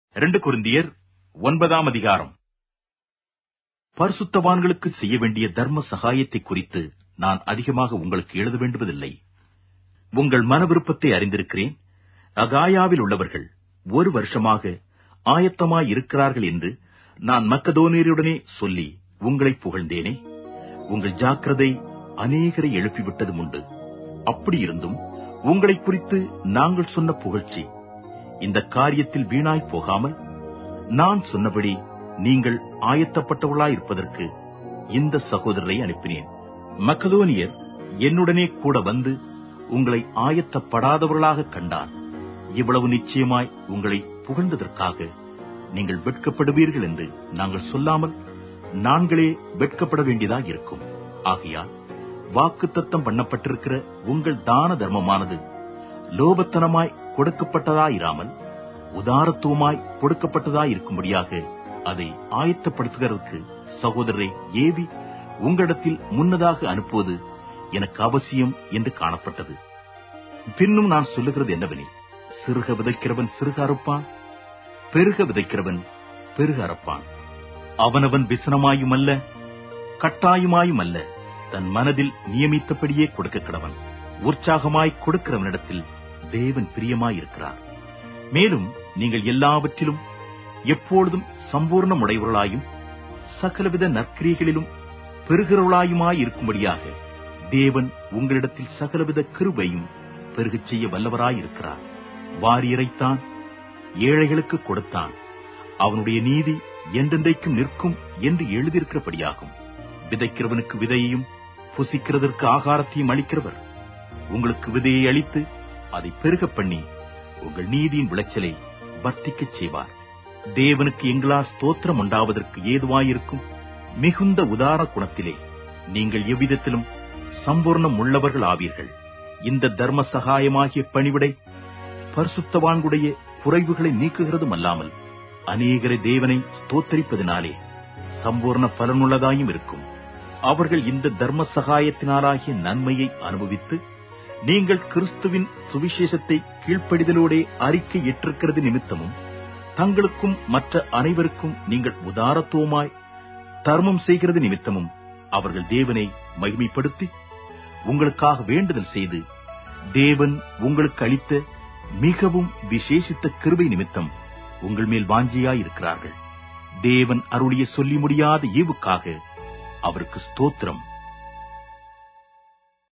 இரண்டு குருந்தியர் ஒன்பதாம் அதிகாரம் பரிசுத்தவான்களுக்கு செய்ய வேண்டிய தர்ம சகாயத்தை குறித்து நான் அதிகமாக உங்களுக்கு எழுத வேண்டுவதில்லை உங்கள் மன விருப்பத்தை அறிந்திருக்கிறேன் அகாயாவில் உள்ளவர்கள் ஒரு வருஷமாக ஆயத்தமாய் இருக்கிறார்கள் என்று நான் மக்கதோனியருடனே சொல்லி உங்களை புகழ்ந்தேனே உங்கள் ஜாக்கிரதை அநேகரை எழுப்பிவிட்டதும் உண்டு அப்படியிருந்தும் உங்களை குறித்து நாங்கள் சொன்ன புகழ்ச்சி இந்த காரியத்தில் வீணாய் போகாமல் நான் சொன்னபடி நீங்கள் ஆயத்தப்பட்டவர்களாயிருப்பதற்கு இந்த சகோதரரை அனுப்பினேன் மக்கதோனியர் என்னுடனே கூட வந்து உங்களை ஆயத்தப்படாதவர்களாக கண்டான் இவ்வளவு நிச்சயமாய் உங்களை புகழ்ந்ததற்காக நீங்கள் வெட்கப்படுவீர்கள் என்று நாங்கள் சொல்லாமல் நாங்களே வெட்கப்பட வேண்டியதாக இருக்கும் ஆகையால் வாக்குத்தத்தம் பண்ணப்பட்டிருக்கிற உங்கள் தான தர்மமானது லோபத்தனமாய் கொடுக்கப்பட்டதாயிராமல் உதாரத்துவமாய் கொடுக்கப்பட்டதாயிருக்கும்படியாக அதை ஆயத்தப்படுத்துகிறதுக்கு சகோதரரை ஏவி உங்களிடத்தில் முன்னதாக அனுப்புவது எனக்கு அவசியம் என்று காணப்பட்டது பின்னும் நான் சொல்லுகிறது என்னவெனில் சிறுக விதைக்கிறவன் சிறுக அறுப்பான் பெருக விதைக்கிறவன் பெருக அறுப்பான் அவனவன் விசனமாயும் அல்ல கட்டாயுமாயும் அல்ல தன் மனதில் நியமித்தபடியே கொடுக்க கிடவன் உற்சாகமாய் கொடுக்கிறவனிடத்தில் தேவன் பிரியமாயிருக்கிறார் மேலும் நீங்கள் எல்லாவற்றிலும் எப்பொழுதும் சம்பூர்ணம் உடையவர்களாயும் சகலவித நற்கிரிகளிலும் பெருகிறவர்களாயுமாயிருக்கும்படியாக தேவன் உங்களிடத்தில் சகலவித கிருபையும் பெருகச் செய்ய வல்லவராயிருக்கிறார் வாரியரைத்தான் ஏழைகளுக்கு கொடுத்தான் அவனுடைய நீதி என்றென்றைக்கும் நிற்கும் என்று எழுதியிருக்கிறபடியாகும் விதைக்கிறவனுக்கு விதையையும் புசிக்கிறதற்கு ஆகாரத்தையும் அளிக்கிறவர் உங்களுக்கு விதையை அளித்து அதை பெருக பண்ணி உங்கள் நீதியின் விளைச்சலை வர்த்திக்கச் செய்வார் தேவனுக்கு எங்களா ஸ்தோத்திரம் உண்டாவதற்கு ஏதுவாயிருக்கும் மிகுந்த உதார குணத்திலே நீங்கள் எவ்விதத்திலும் சம்பூர்ணம் உள்ளவர்கள் ஆவீர்கள் இந்த தர்ம சகாயமாகிய பணிவிடை பரிசுத்தவான்களுடைய குறைவுகளை நீக்குகிறதும் அல்லாமல் அநேகரை தேவனை ஸ்தோத்தரிப்பதினாலே சம்பூர்ண பலனுள்ளதாயும் இருக்கும் அவர்கள் இந்த தர்ம சகாயத்தினாலாகிய நன்மையை அனுபவித்து நீங்கள் கிறிஸ்துவின் சுவிசேஷத்தை கீழ்ப்படிதலோடே அறிக்கை ஏற்றிருக்கிறது நிமித்தமும் தங்களுக்கும் மற்ற அனைவருக்கும் நீங்கள் உதாரத்துவமாய் தர்மம் செய்கிறது நிமித்தமும் அவர்கள் தேவனை மகிமைப்படுத்தி உங்களுக்காக வேண்டுதல் செய்து தேவன் உங்களுக்கு அளித்த மிகவும் விசேஷித்த கிருபை நிமித்தம் உங்கள் மேல் வாஞ்சியாயிருக்கிறார்கள் தேவன் அருளிய சொல்லி முடியாத ஈவுக்காக அவருக்கு ஸ்தோத்திரம்